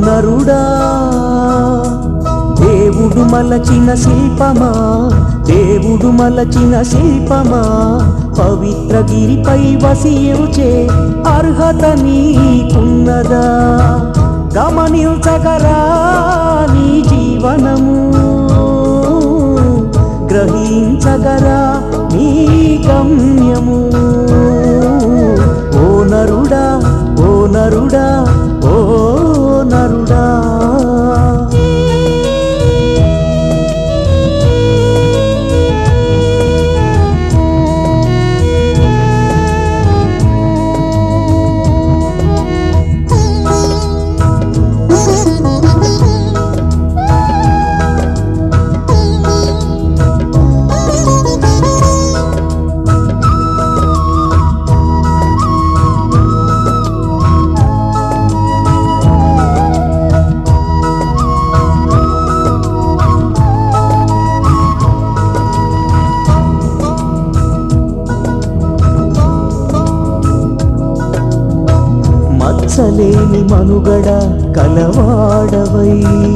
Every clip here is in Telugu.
నరుడా దేవుడు మలచిన శిల్పమా దేవుడు మలచిన శిల్పమా పవిత్ర గిరిపై వసియుచే అర్హత నీకున్నదా గమనించగరా నీ జీవనము గ్రహించగరా నీ గమ్యము ఓ నరుడా ఓ నరుడా ఓ నరుడా మచ్చలేని మనుగడ కలవాడవై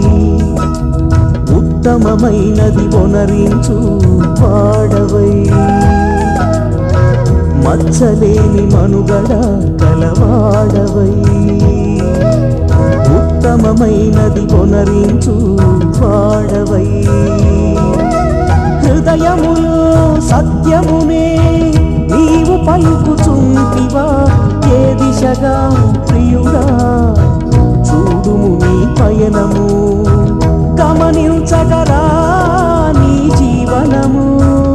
ఉత్తమమైనది ఒనరించు వాడవై మచ్చలేని మనుగడ కలవాడవై ఉత్తమమైనది ఒనరించు వాడవై హృదయములో సత్యమునే నీవు పలుకుచుంటివా ఏ దిశగా ప్రియుడా చూడుము నీ పయనము గమనించగరా నీ జీవనము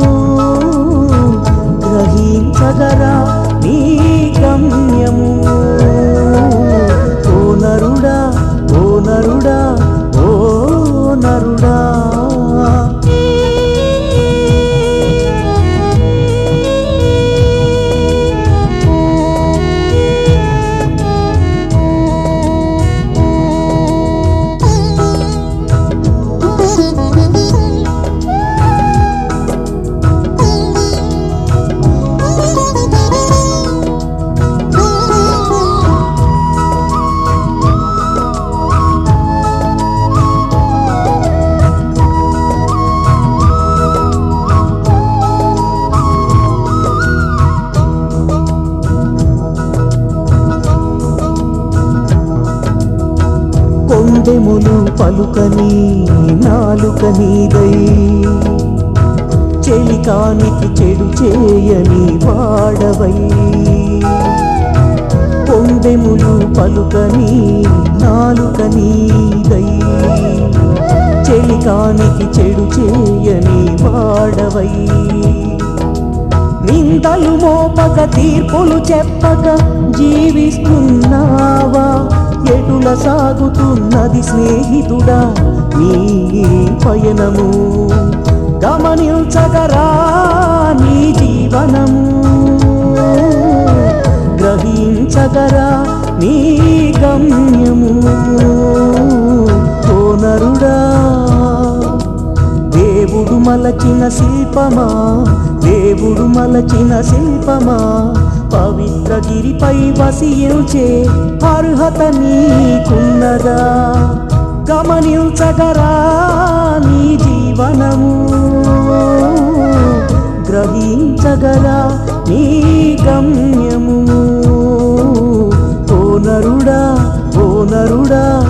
గ్రహించగరా నీ గమ్యము ఓ నరుడా ఓ నరుడా ఓ నరుడా కొండెములు పలుకని నాలుక నీదై చెలికానికి చెడు చేయని వాడవై కొండెములు పలుకని నాలుక నీదై చెలికానికి చెడు చేయని వాడవై నిందలు మోపక తీర్పులు చెప్పక జీవిస్తున్నావా ఎటుల సాగుతున్నది స్నేహితుడా నీ పయనము గమనించగరా నీ జీవనము గ్రహించగరా నీ గమ్యము ఓ నరుడా దేవుడు మలచిన శిల్పమా దేవుడు మలచిన శిల్పమా పవిత్ర గిరిపై వసియుచే అర్హత నీకున్నదా గమనించగరా నీ జీవనము గ్రహించగరా నీ గమ్యము ఓ నరుడా ఓ నరుడా